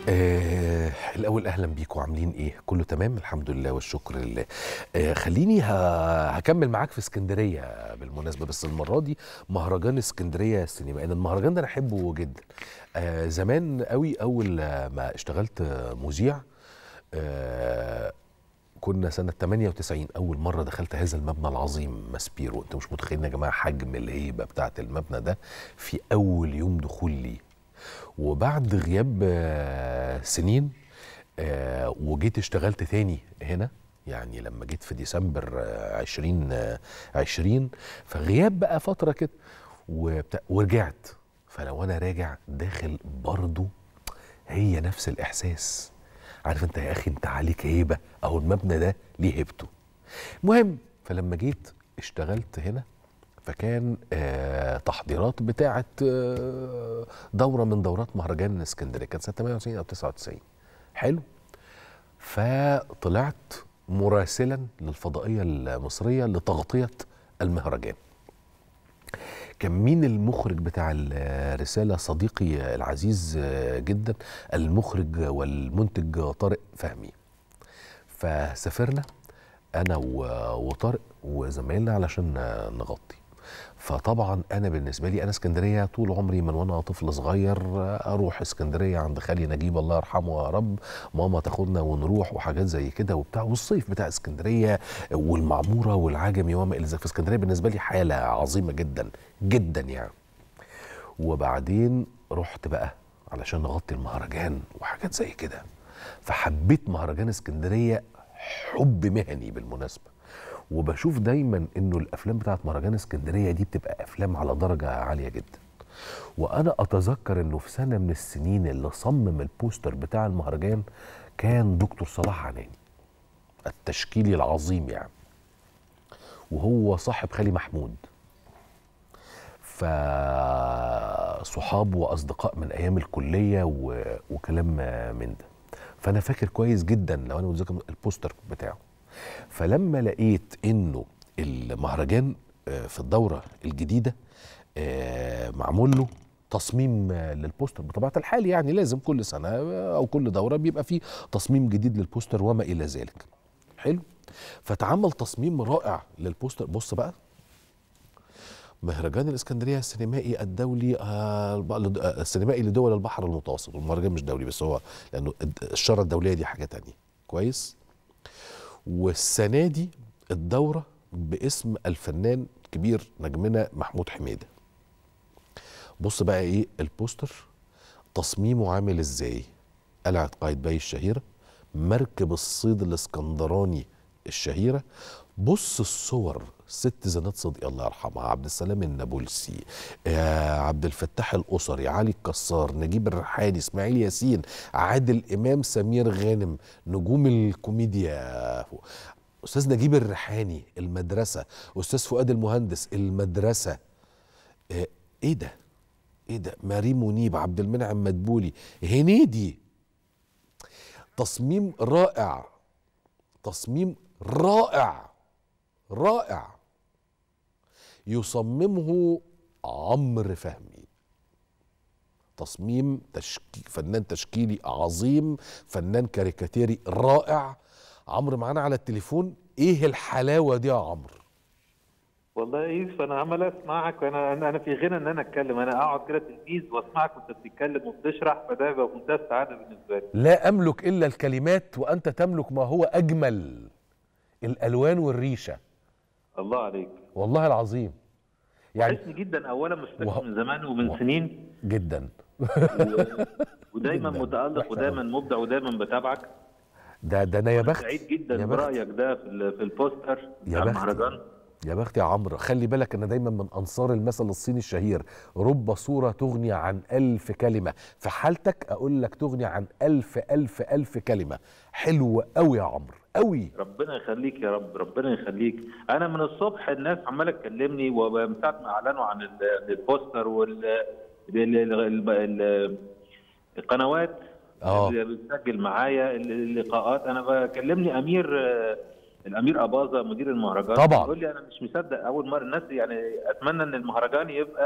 آه الاول اهلا بيكم عاملين ايه كله تمام الحمد لله والشكر لله آه خليني ه- هكمل معاك في اسكندريه بالمناسبه بس المره دي مهرجان اسكندريه السينما لان المهرجان ده انا احبه جدا آه زمان قوي اول ما اشتغلت مذيع آه كنا سنة 98 أول مرة دخلت هذا المبنى العظيم ماسبيرو أنتوا مش متخيلين يا جماعة حجم الهيبة بتاعة المبنى ده في أول يوم دخول لي وبعد غياب آه، سنين آه، وجيت اشتغلت تاني هنا يعني لما جيت في ديسمبر آه، 20 آه، 20 فغياب بقى فترة كده وبتاع- ورجعت فلو أنا راجع داخل برضو هي نفس الإحساس عارف انت يا اخي انت عليك هيبه اهو المبنى ده ليه هيبته المهم فلما جيت اشتغلت هنا فكان آه تحضيرات بتاعه آه دوره من دورات مهرجان اسكندريه كانت سنه 98 او 99 حلو فطلعت مراسلا للفضائيه المصريه لتغطيه المهرجان كان مين المخرج بتاع الرسالة صديقي العزيز جدا المخرج والمنتج طارق فهمي فسافرنا أنا و- وطارق وزمايلنا علشان نغطي فطبعا انا بالنسبه لي انا اسكندريه طول عمري من وانا طفل صغير اروح اسكندريه عند خالي نجيب الله يرحمه يا رب ماما تاخدنا ونروح وحاجات زي كده وبتاع والصيف بتاع اسكندريه والمعموره والعجمي وما الى ذلك في اسكندريه بالنسبه لي حاله عظيمه جدا جدا يعني وبعدين رحت بقى علشان نغطي المهرجان وحاجات زي كده فحبيت مهرجان اسكندريه حب مهني بالمناسبه وبشوف دايما انه الافلام بتاعت مهرجان اسكندريه دي بتبقى افلام على درجه عاليه جدا وانا اتذكر انه في سنه من السنين اللي صمم البوستر بتاع المهرجان كان دكتور صلاح عناني التشكيلي العظيم يعني وهو صاحب خالي محمود فصحاب واصدقاء من ايام الكليه و... وكلام من ده فانا فاكر كويس جدا لو انا متذكر البوستر بتاعه فلما لقيت انه المهرجان آه، في الدوره الجديده آه، معمول له تصميم آه، للبوستر بطبيعه الحال يعني لازم كل سنه آه، او كل دوره بيبقى فيه تصميم جديد للبوستر وما الى ذلك حلو فتعمل تصميم رائع للبوستر بص بقى مهرجان الاسكندريه السينمائي الدولي آه، الب- لد- آه، السينمائي لدول البحر المتوسط والمهرجان مش دولي بس هو لانه الد- الشاره الدوليه دي حاجه تانية كويس والسنه دي الدوره باسم الفنان الكبير نجمنا محمود حميده بص بقى ايه البوستر تصميمه عامل ازاي قلعه قايتباي الشهيره مركب الصيد الاسكندراني الشهيره بص الصور ست زينات صدقي الله يرحمها عبد السلام النابلسي آه عبد الفتاح الاسري علي الكسار نجيب الريحاني اسماعيل ياسين عادل امام سمير غانم نجوم الكوميديا استاذ نجيب الريحاني المدرسه استاذ فؤاد المهندس المدرسه آه ايه ده ايه ده ماري منيب عبد المنعم مدبولي هنيدي تصميم رائع تصميم رائع رائع يصممه عمرو فهمي تصميم تشكي فنان تشكيلي عظيم فنان كاريكاتيري رائع عمرو معانا على التليفون ايه الحلاوه دي يا عمرو والله يا يوسف انا عمال اسمعك وانا انا أنا في غنى ان انا اتكلم انا اقعد كده تلميذ واسمعك وانت بتتكلم وبتشرح فده يبقى منتهى السعاده بالنسبه لي لا املك الا الكلمات وانت تملك ما هو اجمل الالوان والريشه الله عليك والله العظيم يعني وحشني جدا اولا مشتاق وه- من زمان ومن وه- سنين جدا و... ودايما جداً. متالق وحشة ودايما مبدع ودايما بتابعك ده ده انا يا بخت سعيد يا جدا بخت. برايك ده في ال- في البوستر يا بتاع بخت. المهرجان يا بخت يا عمرو خلي بالك انا دايما من انصار المثل الصيني الشهير رب صوره تغني عن الف كلمه في حالتك اقول لك تغني عن الف الف الف كلمه حلو قوي يا عمرو قوي ربنا يخليك يا رب ربنا يخليك انا من الصبح الناس عماله تكلمني ومن ساعه ما اعلنوا عن ال- البوستر وال ال- ال- ال- القنوات آه. اللي بتسجل معايا اللقاءات انا بكلمني امير آه، الامير اباظه مدير المهرجان طبعاً. يقول لي انا مش مصدق اول مره الناس يعني اتمنى ان المهرجان يبقى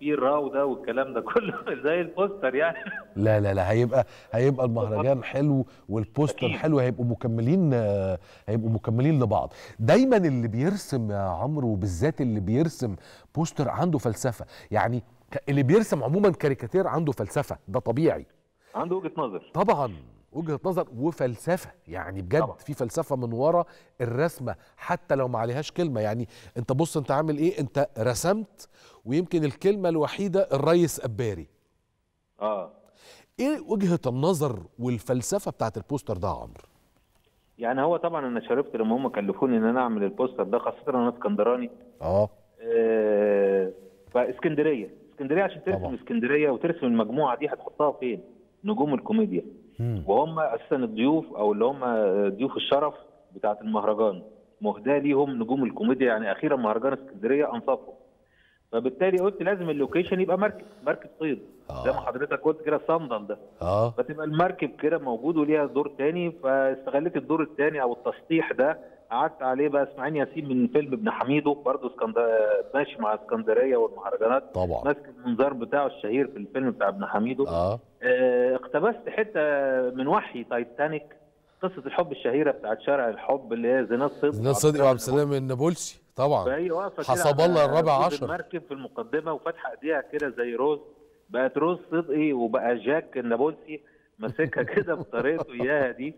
فيه الراوده والكلام ده كله زي البوستر يعني لا لا لا هيبقى هيبقى المهرجان حلو والبوستر أكيد. حلو هيبقوا مكملين آه، هيبقوا مكملين لبعض دايما اللي بيرسم يا عمرو وبالذات اللي بيرسم بوستر عنده فلسفه يعني ك- اللي بيرسم عموما كاريكاتير عنده فلسفه ده طبيعي عنده وجهه نظر طبعا وجهه نظر وفلسفه يعني بجد طبعا. في فلسفه من ورا الرسمه حتى لو ما عليهاش كلمه يعني انت بص انت عامل ايه انت رسمت ويمكن الكلمه الوحيده الريس قباري اه ايه وجهه النظر والفلسفه بتاعت البوستر ده يا عمرو يعني هو طبعا انا شرفت لما هم كلفوني ان انا اعمل البوستر ده خاصه انا اسكندراني اه آه، فاسكندريه اسكندريه عشان ترسم طبعا. اسكندريه وترسم المجموعه دي هتحطها فين؟ نجوم الكوميديا مم. وهم اساسا الضيوف او اللي هم ضيوف الشرف بتاعه المهرجان مهداه ليهم نجوم الكوميديا يعني اخيرا مهرجان اسكندريه انصفهم فبالتالي قلت لازم اللوكيشن يبقى مركب مركب صيد آه. زي ما حضرتك قلت كده صندل ده اه فتبقى المركب كده موجود وليها دور تاني فاستغليت الدور التاني او التسطيح ده قعدت عليه بقى اسماعيل ياسين من فيلم ابن حميدو برضه اسكندر ماشي مع اسكندريه والمهرجانات طبعا ماسك المنظار بتاعه الشهير في الفيلم بتاع ابن حميدو اه آه، اقتبست حته من وحي تايتانيك قصه الحب الشهيره بتاعت شارع الحب اللي هي زينات صدقي زينات صدقي وعبد السلام النابلسي طبعا فهي واقفه كده حسب على الله الرابع جزء عشر. المركب في المقدمه وفاتحه ايديها كده زي روز بقت روز صدقي وبقى جاك النابلسي ماسكها كده بطريقته اياها دي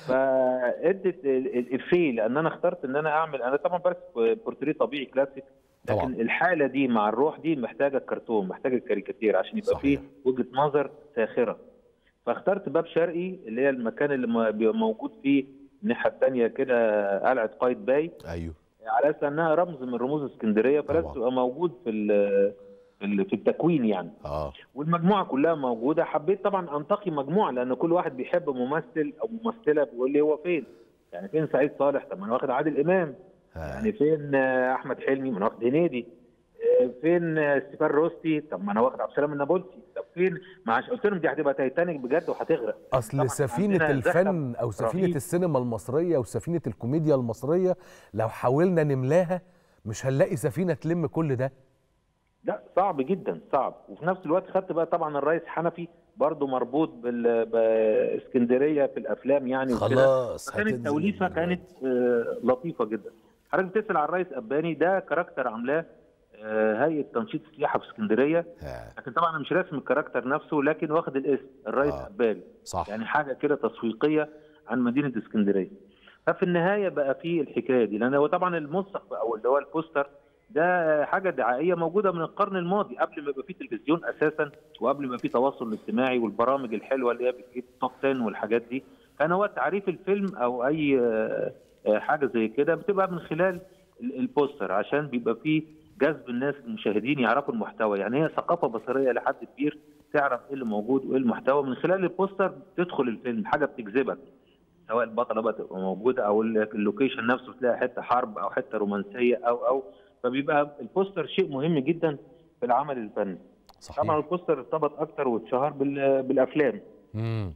فادت ال- ال- الفيل لان انا اخترت ان انا اعمل انا طبعا برسم بورتريه طبيعي كلاسيك لكن طبعا. الحاله دي مع الروح دي محتاجه الكرتون محتاجه الكاريكاتير عشان يبقى صحيح. فيه وجهه نظر ساخره فاخترت باب شرقي اللي هي المكان اللي م- بيبقى موجود فيه الناحيه الثانيه كده قلعه قايتباي ايوه على اساس انها رمز من رموز اسكندريه فلازم طبعا. تبقى موجود في ال- في ال- في التكوين يعني اه والمجموعه كلها موجوده حبيت طبعا انتقي مجموعه لان كل واحد بيحب ممثل او ممثله بيقول لي هو فين يعني فين سعيد صالح طب ما انا واخد عادل امام ها. يعني فين آه، احمد حلمي ما انا واخد هنيدي آه، فين آه، ستيفان روستي طب ما انا واخد عبد السلام النابلسي طب فين ما عشان قلت لهم دي هتبقى تايتانيك بجد وهتغرق اصل طبعاً سفينه عندنا الفن ذهب او سفينه رهيب. السينما المصريه وسفينه الكوميديا المصريه لو حاولنا نملاها مش هنلاقي سفينه تلم كل ده لا صعب جدا صعب وفي نفس الوقت خدت بقى طبعا الرئيس حنفي برضه مربوط بال- باسكندريه في الافلام يعني وكده. خلاص فكانت هتنزل توليفه دلوقتي. كانت كانت آه، لطيفه جدا حضرتك بتسال على الرئيس اباني ده كاركتر عاملاه آه، هيئه تنشيط السياحه في اسكندريه ها. لكن طبعا انا مش راسم الكاركتر نفسه لكن واخد الاسم الرئيس آه. اباني صح يعني حاجه كده تسويقيه عن مدينه اسكندريه ففي النهايه بقى في الحكايه دي لان هو طبعا الملصق او اللي هو البوستر ده حاجه دعائيه موجوده من القرن الماضي قبل ما يبقى في تلفزيون اساسا وقبل ما في تواصل اجتماعي والبرامج الحلوه اللي هي بتجيب توب 10 والحاجات دي كان هو تعريف الفيلم او اي آه، آه، حاجه زي كده بتبقى من خلال ال- البوستر عشان بيبقى فيه جذب الناس المشاهدين يعرفوا المحتوى يعني هي ثقافه بصريه لحد كبير تعرف ايه اللي موجود وايه المحتوى من خلال البوستر تدخل الفيلم حاجه بتجذبك سواء البطله بقى تبقى موجوده او ال- اللوكيشن نفسه تلاقي حته حرب او حته رومانسيه او او فبيبقى البوستر شيء مهم جدا في العمل الفني صحيح طبعا البوستر ارتبط اكتر واتشهر بال- بالافلام مم.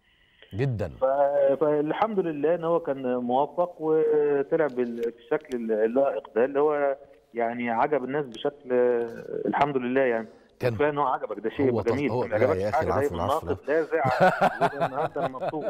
جدا ف- فالحمد لله ان هو كان موفق وطلع بال- بالشكل اللائق ده اللي هو يعني عجب الناس بشكل الحمد لله يعني كان- كفايه ان هو عجبك ده شيء هو ط- جميل هو- ما لا عجبكش يا أخي حاجه العفو، دايما العفو، ناقد لاذع وده النهارده انا مبسوط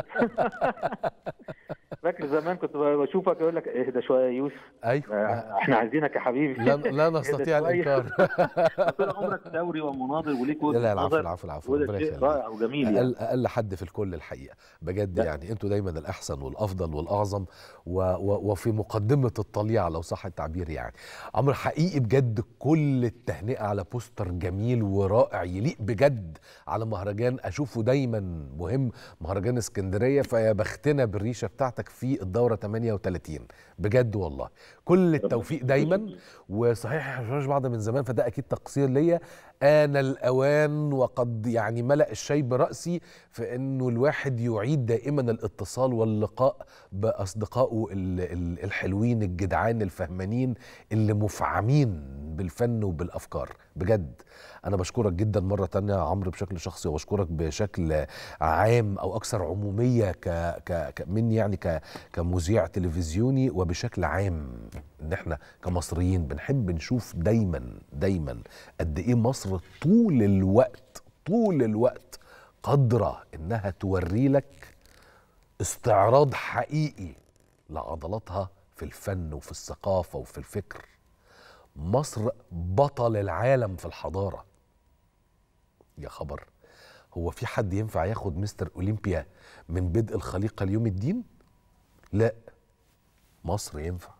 فاكر زمان كنت بشوفك يقول لك اهدى شويه يا يوسف ايوه احنا عايزينك يا حبيبي لا لا نستطيع شوية. الانكار طول عمرك ثوري ومناضل وليك لا وجهه لا العفو نظر العفو العفو وده ربنا شيء يخليك رائع وجميل يعني اقل اقل حد في الكل الحقيقه بجد لا. يعني انتوا دايما الاحسن والافضل والاعظم و و وفي مقدمه الطليعه لو صح التعبير يعني عمرو حقيقي بجد كل التهنئه على بوستر جميل ورائع يليق بجد على مهرجان اشوفه دايما مهم مهرجان اسكندريه فيا بختنا بالريشه بتاعتك في الدوره 38 بجد والله كل التوفيق دايما وصحيح احنا ما شفناش بعض من زمان فده اكيد تقصير ليا آن الأوان وقد يعني ملأ الشاي برأسي في أنه الواحد يعيد دائما الاتصال واللقاء بأصدقائه ال- ال- الحلوين الجدعان الفهمانين اللي مفعمين بالفن وبالأفكار بجد أنا بشكرك جدا مرة تانية يا عمرو بشكل شخصي وبشكرك بشكل عام أو أكثر عمومية ك ك ك مني يعني ك كمذيع تلفزيوني وبشكل عام إن إحنا كمصريين بنحب نشوف دايما دايما قد إيه مصر مصر طول الوقت طول الوقت قادرة إنها توري لك استعراض حقيقي لعضلاتها في الفن وفي الثقافة وفي الفكر مصر بطل العالم في الحضارة يا خبر هو في حد ينفع ياخد مستر أولمبيا من بدء الخليقة ليوم الدين؟ لا مصر ينفع